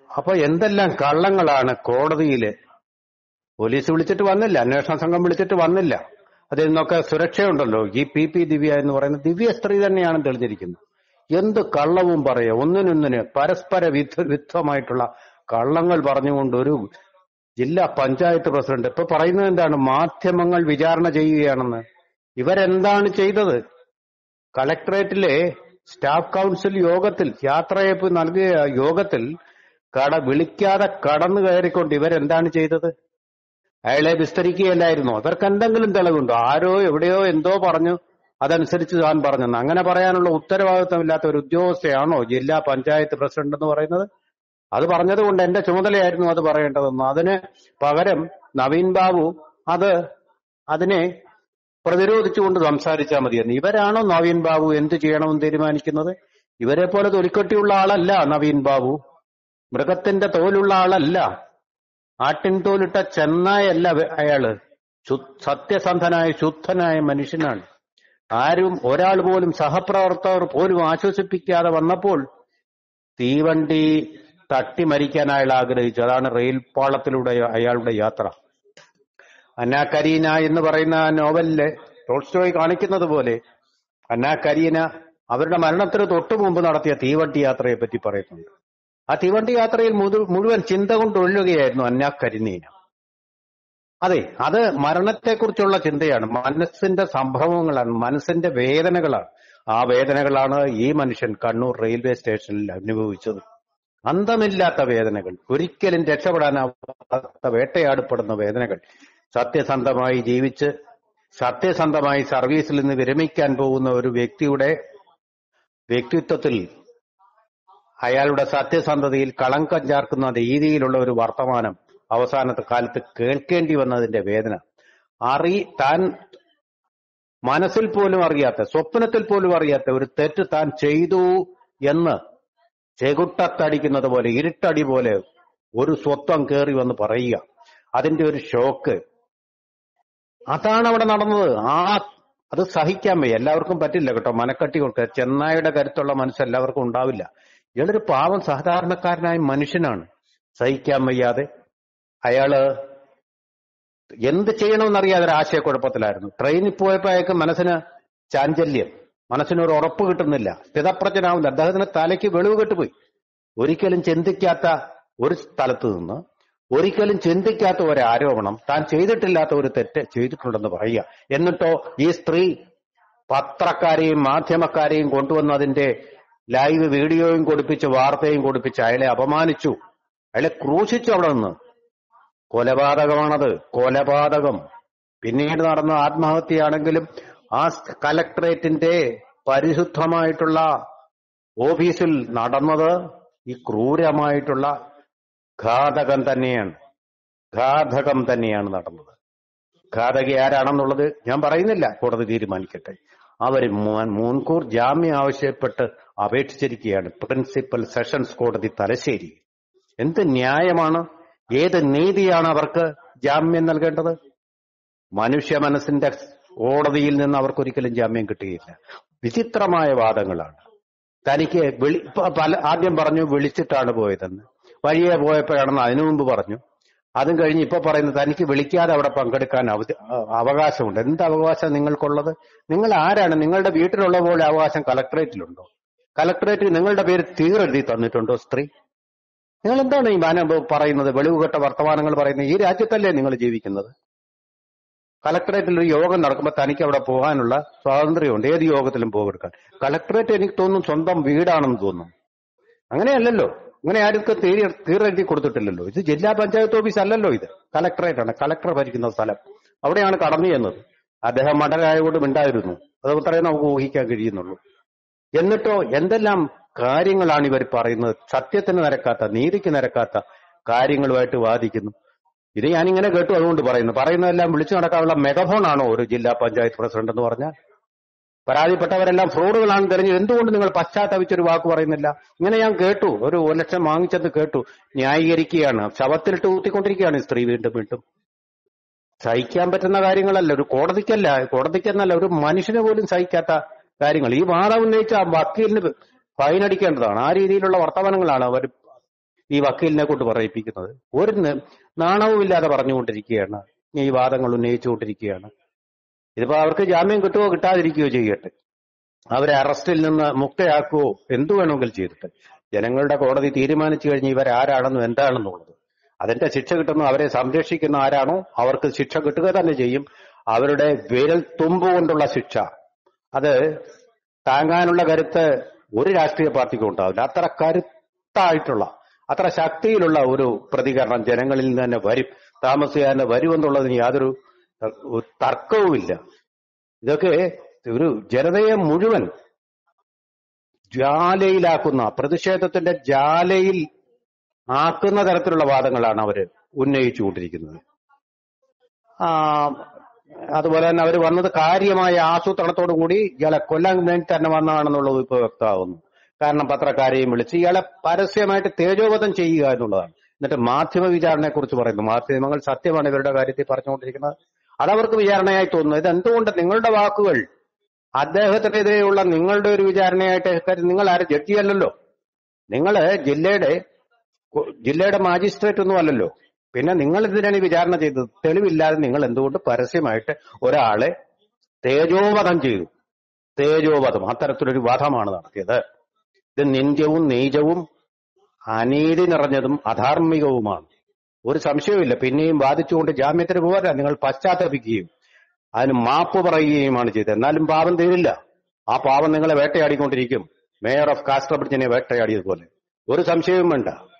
അപ്പൊ എന്തെല്ലാം കള്ളങ്ങളാണ് കോടതിയില് പോലീസ് വിളിച്ചിട്ട് വന്നില്ല അന്വേഷണ സംഘം വിളിച്ചിട്ട് വന്നില്ല അതിൽ നിന്നൊക്കെ സുരക്ഷയുണ്ടല്ലോ ഈ പി പി ദിവ്യ എന്ന് പറയുന്ന ദിവ്യ സ്ത്രീ തന്നെയാണ് തെളിഞ്ഞിരിക്കുന്നത് എന്ത് കള്ളവും പറയുക ഒന്നിനൊന്നിന് പരസ്പര വിധ വിധമായിട്ടുള്ള കള്ളങ്ങൾ പറഞ്ഞുകൊണ്ട് ഒരു ജില്ലാ പഞ്ചായത്ത് പ്രസിഡന്റ് ഇപ്പൊ പറയുന്നത് എന്താണ് മാധ്യമങ്ങൾ വിചാരണ ചെയ്യുകയാണെന്ന് ഇവരെന്താണ് ചെയ്തത് കളക്ടറേറ്റിലെ സ്റ്റാഫ് കൗൺസിൽ യോഗത്തിൽ യാത്രയപ്പ് നൽകിയ യോഗത്തിൽ കട വിളിക്കാതെ കടന്നു കയറിക്കൊണ്ട് ഇവരെന്താണ് ചെയ്തത് അയാളെ വിസ്തരിക്കുകയല്ലായിരുന്നു അവർക്ക് എന്തെങ്കിലും തെളിവുണ്ടോ ആരോ എവിടെയോ എന്തോ പറഞ്ഞു അതനുസരിച്ച് താൻ പറഞ്ഞെന്ന് അങ്ങനെ പറയാനുള്ള ഉത്തരവാദിത്തമില്ലാത്ത ഒരു ഉദ്യോഗസ്ഥയാണോ ജില്ലാ പഞ്ചായത്ത് പ്രസിഡന്റ് എന്ന് പറയുന്നത് അത് പറഞ്ഞത് കൊണ്ട് എന്റെ ചുമതലയായിരുന്നു അത് പറയേണ്ടതെന്ന് അതിന് പകരം നവീൻ ബാബു അത് അതിനെ പ്രതിരോധിച്ചുകൊണ്ട് സംസാരിച്ചാൽ മതിയെന്ന് ഇവരാണോ നവീൻ ബാബു എന്ത് ചെയ്യണമെന്ന് തീരുമാനിക്കുന്നത് ഇവരെ പോലെ തൊലിക്കട്ടിയുള്ള ആളല്ല നവീൻ ബാബു മൃഗത്തിന്റെ തോലുള്ള ആളല്ല ആട്ടിൻ തോലിട്ട ചെന്നായല്ല അവ- അയാള് ശു- സത്യസന്ധനായ ശുദ്ധനായ മനുഷ്യനാണ് ആരും ഒരാൾ പോലും സഹപ്രവർത്തകർ പോലും ആശ്വസിപ്പിക്കാതെ വന്നപ്പോൾ തീവണ്ടി തട്ടി മരിക്കാൻ അയാൾ ആഗ്രഹിച്ചു അതാണ് റെയിൽ പാളത്തിലൂടെ അയാളുടെ യാത്ര അന്നാ കരീന എന്ന് പറയുന്ന ആ നോവലില് ടോൾസ്റ്റോയ് കാണിക്കുന്നത് പോലെ അന്നാ കരീന അവരുടെ മരണത്തിന് തൊട്ടു മുമ്പ് നടത്തിയ തീവണ്ടി യാത്രയെ പറ്റി പറയുന്നുണ്ട് ആ തീവണ്ടി യാത്രയിൽ മുതു- മുഴുവൻ ചിന്ത കൊണ്ട് ഒഴുകുകയായിരുന്നു അന്നാ കരീന അതെ അത് മരണത്തെക്കുറിച്ചുള്ള ചിന്തയാണ് മനസ്സിന്റെ സംഭവങ്ങളാണ് മനസ്സിന്റെ വേദനകളാണ് ആ വേദനകളാണ് ഈ മനുഷ്യൻ കണ്ണൂർ റെയിൽവേ സ്റ്റേഷനിൽ അനുഭവിച്ചത് അന്തമില്ലാത്ത വേദനകൾ ഒരിക്കലും രക്ഷപ്പെടാനാവാത്ത വേട്ടയാടപ്പെടുന്ന വേദനകൾ സത്യസന്ധമായി ജീവിച്ച് സത്യസന്ധമായി സർവീസിൽ നിന്ന് വിരമിക്കാൻ പോകുന്ന ഒരു വ്യക്തിയുടെ വ്യക്തിത്വത്തിൽ അയാളുടെ സത്യസന്ധതയിൽ കളങ്കം ചേർക്കുന്ന രീതിയിലുള്ള ഒരു വർത്തമാനം അവസാനത്തെ കാലത്ത് കേൾക്കേണ്ടി വന്നതിന്റെ വേദന അറി താൻ മനസ്സിൽ പോലും അറിയാത്ത സ്വപ്നത്തിൽ പോലും അറിയാത്ത ഒരു തെറ്റ് താൻ ചെയ്തു എന്ന് ചെകുട്ടത്തടിക്കുന്നത് പോലെ ഇരുട്ടടി പോലെ ഒരു സ്വത്വം കയറി വന്ന് പറയുക അതിന്റെ ഒരു ഷോക്ക് അതാണ് അവിടെ നടന്നത് ആ അത് സഹിക്കാൻ വയ്യ എല്ലാവർക്കും പറ്റില്ല കേട്ടോ മനക്കട്ടി കൊടുക്കുക ചെന്നായുടെ കരുത്തുള്ള മനസ്സ് എല്ലാവർക്കും ഉണ്ടാവില്ല ഇയാളൊരു പാവം സാധാരണക്കാരനായ മനുഷ്യനാണ് സഹിക്കാൻ വയ്യാതെ അയാള് എന്ത് ചെയ്യണമെന്നറിയാതെ ഒരു ആശയക്കുഴപ്പത്തിലായിരുന്നു ട്രെയിനിൽ പോയപ്പോ അയാൾക്ക് മനസ്സിന് ചാഞ്ചല്യം മനസ്സിനൊരു ഉറപ്പ് കിട്ടുന്നില്ല സ്ഥിതപ്രജ്ഞനാവുന്നില്ല അദ്ദേഹത്തിന് തലയ്ക്ക് വെളിവ് കെട്ടുപോയി ഒരിക്കലും ചിന്തിക്കാത്ത ഒരു സ്ഥലത്ത് നിന്ന് ഒരിക്കലും ചിന്തിക്കാത്ത ഒരു ആരോപണം താൻ ചെയ്തിട്ടില്ലാത്ത ഒരു തെറ്റ് ചെയ്തിട്ടുണ്ടെന്ന് പറയുക എന്നിട്ടോ ഈ സ്ത്രീ പത്രക്കാരെയും മാധ്യമക്കാരെയും കൊണ്ടുവന്ന് അതിന്റെ ലൈവ് വീഡിയോയും കൊടുപ്പിച്ച് വാർത്തയും കൊടുപ്പിച്ച് അയാളെ അപമാനിച്ചു അയാളെ ക്രൂശിച്ചു അവിടെ നിന്ന് കൊലപാതകമാണത് കൊലപാതകം പിന്നീട് നടന്ന ആത്മഹത്യയാണെങ്കിലും ആ സ് കലക്ടറേറ്റിന്റെ പരിശുദ്ധമായിട്ടുള്ള ഓഫീസിൽ നടന്നത് ഈ ക്രൂരമായിട്ടുള്ള ഘാതകം തന്നെയാണ് ഘാതകം തന്നെയാണ് നടന്നത് ഘാതകി ആരാണെന്നുള്ളത് ഞാൻ പറയുന്നില്ല കോടതി തീരുമാനിക്കട്ടെ അവർ മുൻകൂർ ജാമ്യം ആവശ്യപ്പെട്ട് അപേക്ഷിച്ചിരിക്കുകയാണ് പ്രിൻസിപ്പൽ സെഷൻസ് കോടതി തലശ്ശേരി എന്ത് ന്യായമാണ് ഏത് നീതിയാണ് അവർക്ക് ജാമ്യം നൽകേണ്ടത് മനുഷ്യ മനസ്സിന്റെ കോടതിയിൽ നിന്ന് അവർക്കൊരിക്കലും ജാമ്യം കിട്ടുകയില്ല വിചിത്രമായ വാദങ്ങളാണ് തനിക്ക് വിളി പ- പല ആദ്യം പറഞ്ഞു വിളിച്ചിട്ടാണ് പോയതെന്ന് വഴിയെ പോയപ്പോഴാണെന്ന് അതിനു മുമ്പ് പറഞ്ഞു അതും കഴിഞ്ഞ് ഇപ്പൊ പറയുന്നത് തനിക്ക് വിളിക്കാതെ അവിടെ പങ്കെടുക്കാൻ അവധി- അ- അവകാശമുണ്ട് എന്ത് അവകാശം നിങ്ങൾക്കുള്ളത് നിങ്ങൾ ആരാണ് നിങ്ങളുടെ വീട്ടിലുള്ള പോലെ അവകാശം കളക്ടറേറ്റിലുണ്ടോ കളക്ടറേറ്റിൽ നിങ്ങളുടെ പേര് തീരെഴുതി തന്നിട്ടുണ്ടോ സ്ത്രീ നിങ്ങൾ എന്താണ് ഈ മാന പറയുന്നത് വെളിവുകെട്ട വർത്തമാനങ്ങൾ പറയുന്നത് ഈ രാജ്യത്തല്ലേ നിങ്ങൾ ജീവിക്കുന്നത് കളക്ടറേറ്റിൽ ഒരു യോഗം നടക്കുമ്പോൾ തനിക്ക് അവിടെ പോകാനുള്ള സ്വാതന്ത്ര്യമുണ്ട് ഏത് യോഗത്തിലും പോകെടുക്കാൻ കളക്ടറേറ്റ് എനിക്ക് തോന്നുന്നു സ്വന്തം വീടാണെന്ന് തോന്നുന്നു അങ്ങനെയല്ലല്ലോ അങ്ങനെ ആർക്കും തീരെ തീരെഴുതി കൊടുത്തിട്ടില്ലല്ലോ ഇത് ജില്ലാ പഞ്ചായത്ത് ഓഫീസ് അല്ലല്ലോ ഇത് കളക്ടറേറ്റ് ആണ് കളക്ടർ ഭരിക്കുന്ന സ്ഥലം അവിടെയാണ് കടന്നു ചെന്നത് അദ്ദേഹം മടലായതുകൊണ്ട് മിണ്ടായിരുന്നു അത് അത്രയും നമുക്ക് ഊഹിക്കാൻ കഴിയുന്നുള്ളൂ എന്നിട്ടോ എന്തെല്ലാം കാര്യങ്ങളാണ് ഇവർ പറയുന്നത് സത്യത്തിന് നിരക്കാത്ത നീതിക്ക് നിരക്കാത്ത കാര്യങ്ങളുമായിട്ട് വാദിക്കുന്നു ഇത് ഞാനിങ്ങനെ കേട്ടു അതുകൊണ്ട് പറയുന്നു പറയുന്നതെല്ലാം വിളിച്ചു നടക്കാനുള്ള മെഗഫോൺ ആണോ ഒരു ജില്ലാ പഞ്ചായത്ത് പ്രസിഡന്റ് എന്ന് പറഞ്ഞാൽ പരാതിപ്പെട്ടവരെല്ലാം ഫ്രോഡുകളാണ് തെരഞ്ഞു എന്തുകൊണ്ട് നിങ്ങൾ പശ്ചാത്തപിച്ചൊരു വാക്ക് പറയുന്നില്ല ഇങ്ങനെ ഞാൻ കേട്ടു ഒരു ഒരു ലക്ഷം വാങ്ങിച്ചത് കേട്ടു ന്യായീകരിക്കുകയാണ് ശവത്തിലിട്ട് ഊത്തിക്കൊണ്ടിരിക്കുകയാണ് ഈ സ്ത്രീ വീണ്ടും വീണ്ടും സഹിക്കാൻ പറ്റുന്ന കാര്യങ്ങളല്ല ഒരു കോടതിക്കല്ല കോടതിക്കെന്നല്ല ഒരു മനുഷ്യന് പോലും സഹിക്കാത്ത കാര്യങ്ങൾ ഈ വാദം ഉന്നയിച്ച ആ വക്കീലിന് ഫൈൻ അടിക്കേണ്ടതാണ് ആ രീതിയിലുള്ള വർത്തമാനങ്ങളാണ് അവർ ഈ വക്കീലിനെ കൊണ്ട് പറയിപ്പിക്കുന്നത് ഒരു ന- നാണവുമില്ലാതെ പറഞ്ഞുകൊണ്ടിരിക്കുകയാണ് ഈ വാദങ്ങൾ ഉന്നയിച്ചുകൊണ്ടിരിക്കുകയാണ് ഇതിപ്പോ അവർക്ക് ജാമ്യം കിട്ടുകയോ കിട്ടാതിരിക്കുകയോ ചെയ്യട്ടെ അവരെ അറസ്റ്റിൽ നിന്ന് മുക്തയാക്കുകയോ എന്തു വേണമെങ്കിലും ചെയ്തിട്ട് ജനങ്ങളുടെ കോടതി തീരുമാനിച്ചു കഴിഞ്ഞ് ഇവരാരാണെന്നും എന്താണെന്നുള്ളത് അതിന്റെ ശിക്ഷ കിട്ടുന്നു അവരെ സംരക്ഷിക്കുന്ന ആരാണോ അവർക്ക് ശിക്ഷ കിട്ടുക തന്നെ ചെയ്യും അവരുടെ വിരൽ തുമ്പ് കൊണ്ടുള്ള ശിക്ഷ അത് താങ്ങാനുള്ള കരുത്ത് ഒരു രാഷ്ട്രീയ പാർട്ടിക്കും ഉണ്ടാവില്ല അത്ര കരുത്തായിട്ടുള്ള അത്ര ശക്തിയിലുള്ള ഒരു പ്രതികരണം ജനങ്ങളിൽ നിന്ന് തന്നെ വരും താമസിയാതെ വരുമെന്നുള്ളതിന് യാതൊരു ഏഹ്, തർക്കവുമില്ല ഇതൊക്കെ ഒരു ജനതയെ മുഴുവൻ ജ്വാലയിലാക്കുന്ന പ്രതിഷേധത്തിന്റെ ജാലയിൽ ആക്കുന്ന തരത്തിലുള്ള വാദങ്ങളാണ് അവര് ഉന്നയിച്ചുകൊണ്ടിരിക്കുന്നത് ആ, അതുപോലെ തന്നെ അവർ വന്നത് കാര്യമായ ആസൂത്രണത്തോടു കൂടി ഇയാളെ കൊല്ലാൻ വേണ്ടി തന്നെ വന്നതാണെന്നുള്ളത് ഇപ്പൊ വ്യക്തമാകുന്നു കാരണം പത്രക്കാരെയും വിളിച്ച് ഇയാളെ പരസ്യമായിട്ട് തേജോവധം ചെയ്യുക എന്നുള്ളതാണ് എന്നിട്ട് മാധ്യമ വിചാരണയെ കുറിച്ച് പറയുന്നു മാധ്യമങ്ങൾ സത്യമാണ് ഇവരുടെ കാര്യത്തിൽ പറഞ്ഞുകൊണ്ടിരിക്കുന്നത് അതവർക്ക് വിചാരണയായി തോന്നുന്നു ഇത് എന്തുകൊണ്ട് നിങ്ങളുടെ വാക്കുകൾ അദ്ദേഹത്തിനെതിരെയുള്ള നിങ്ങളുടെ ഒരു വിചാരണയായിട്ട് കരുതി നിങ്ങൾ ആരും ജഡ്ജിയല്ലല്ലോ നിങ്ങള് ജില്ലയുടെ ജില്ലയുടെ മാജിസ്ട്രേറ്റ് ഒന്നും അല്ലല്ലോ പിന്നെ നിങ്ങൾ എന്തിനാണ് ഈ വിചാരണ ചെയ്തത് തെളിവില്ലാതെ നിങ്ങൾ എന്തുകൊണ്ട് പരസ്യമായിട്ട് ഒരാളെ തേജോവധം ചെയ്തു തേജോവധം അത്തരത്തിലൊരു വധമാണ് നടത്തിയത് ഇത് നിന്ദ്യവും നീചവും അനീതി നിറഞ്ഞതും അധാർമികവുമാണ് ഒരു സംശയവുമില്ല പിന്നെയും വാദിച്ചുകൊണ്ട് ജാമ്യത്തിന് പോരാ നിങ്ങൾ പശ്ചാത്തപിക്കുകയും അതിന് മാപ്പ് പറയുകയുമാണ് ചെയ്തത് എന്നാലും പാപം തീരില്ല ആ പാപം നിങ്ങളെ വേട്ടയാടിക്കൊണ്ടിരിക്കും മേയർ ഓഫ് കാസ്ട്രബ്രിഡ്ജിനെ വേട്ടയാടിയതുപോലെ ഒരു സംശയവും വേണ്ട